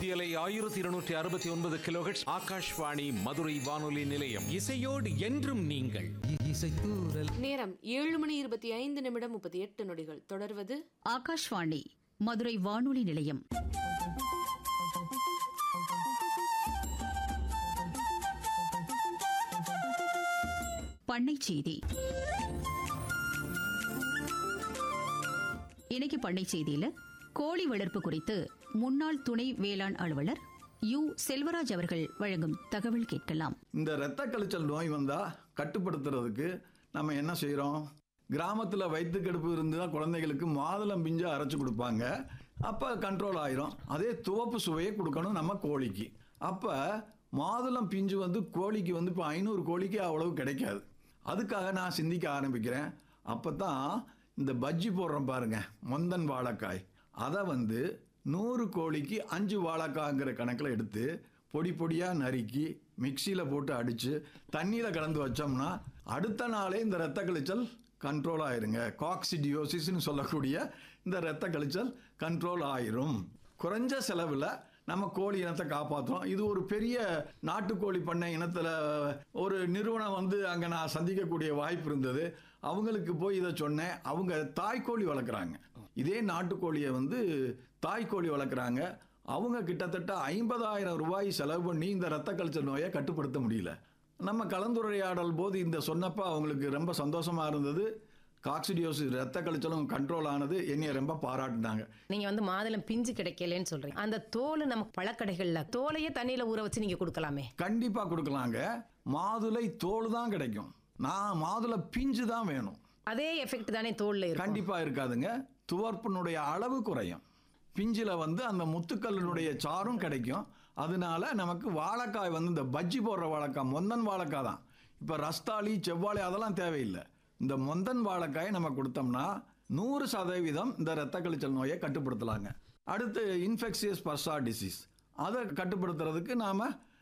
மத்தியலை ஆயிரத்தி இருநூற்றி அறுபத்தி ஒன்பது கிலோஹெட்ஸ் ஆகாஷ்வாணி மதுரை வானொலி நிலையம் இசையோடு என்றும் நீங்கள் இசைத்தூரல் நேரம் ஏழு மணி இருபத்தி ஐந்து நிமிடம் முப்பத்தி எட்டு நொடிகள் தொடர்வது ஆகாஷ்வாணி மதுரை வானொலி நிலையம் பண்ணைச் செய்தி இன்னைக்கு பண்ணைச் செய்தியில கோழி வளர்ப்பு குறித்து முன்னாள் துணை வேளாண் அலுவலர் யு செல்வராஜ் அவர்கள் வழங்கும் தகவல் கேட்கலாம் இந்த இரத்த கழிச்சல் நோய் வந்தா கட்டுப்படுத்துறதுக்கு நம்ம என்ன செய்றோம் கிராமத்தில் வயிற்றுக்கடுப்பு இருந்தால் குழந்தைகளுக்கு மாதுளம் பிஞ்சு அரைச்சு கொடுப்பாங்க அப்போ கண்ட்ரோல் ஆயிரும் அதே துவப்பு சுவையை கொடுக்கணும் நம்ம கோழிக்கு அப்போ மாதுளம் பிஞ்சு வந்து கோழிக்கு வந்து இப்போ ஐநூறு கோழிக்கு அவ்வளவு கிடைக்காது அதுக்காக நான் சிந்திக்க ஆரம்பிக்கிறேன் அப்போ தான் இந்த பஜ்ஜி போடுறோம் பாருங்க மொந்தன் வாழைக்காய் அதை வந்து நூறு கோழிக்கு அஞ்சு வாழைக்காய்ங்கிற கணக்கில் எடுத்து பொடி பொடியாக நறுக்கி மிக்சியில் போட்டு அடித்து தண்ணியில் கலந்து வச்சோம்னா அடுத்த நாளே இந்த இரத்த கழிச்சல் கண்ட்ரோல் ஆயிருங்க காக்சிடியோசிஸ்னு சொல்லக்கூடிய இந்த இரத்த கழிச்சல் கண்ட்ரோல் ஆயிரும் குறைஞ்ச செலவில் நம்ம கோழி இனத்தை காப்பாற்றுறோம் இது ஒரு பெரிய நாட்டுக்கோழி பண்ணை இனத்தில் ஒரு நிறுவனம் வந்து அங்கே நான் சந்திக்கக்கூடிய வாய்ப்பு இருந்தது அவங்களுக்கு போய் இதை சொன்னேன் அவங்க தாய்க்கோழி வளர்க்குறாங்க இதே நாட்டுக்கோழியை வந்து தாய்க்கோழி வளர்க்குறாங்க அவங்க கிட்டத்தட்ட ஐம்பதாயிரம் ரூபாய் செலவு பண்ணி இந்த இரத்த கழிச்சல் நோயை கட்டுப்படுத்த முடியல நம்ம கலந்துரையாடல் போது இந்த சொன்னப்ப அவங்களுக்கு ரொம்ப சந்தோஷமா இருந்தது காக்சிடியோசிஸ் இரத்த கழிச்சலும் கண்ட்ரோல் ஆனது என்னைய ரொம்ப பாராட்டினாங்க நீங்க வந்து மாதுளம் பிஞ்சு கிடைக்கலன்னு சொல்றீங்க அந்த தோல் நமக்கு பழக்கடைகள்ல தோலையே தண்ணியில ஊற வச்சு நீங்க கொடுக்கலாமே கண்டிப்பா கொடுக்கலாங்க மாதுளை தோல் தான் கிடைக்கும் நான் மாதுளை பிஞ்சு தான் வேணும் அதே எஃபெக்ட் தானே தோல்ல இருக்கும் கண்டிப்பா இருக்காதுங்க துவர்ப்பினுடைய அளவு குறையும் பிஞ்சில வந்து அந்த முத்துக்கல்லினுடைய சாரும் கிடைக்கும் அதனால நமக்கு வாழைக்காய் வந்து இந்த பஜ்ஜி போடுற வாழைக்காய் மொந்தன் வாழைக்காய் தான் இப்போ ரஸ்தாளி செவ்வாழை அதெல்லாம் தேவையில்லை இந்த மொந்தன் வாழைக்காயை நம்ம கொடுத்தோம்னா நூறு சதவீதம் இந்த இரத்த கழிச்சல் நோயை கட்டுப்படுத்தலாங்க அடுத்து இன்ஃபெக்சியஸ் பர்சா டிசீஸ் அதை கட்டுப்படுத்துறதுக்கு நாம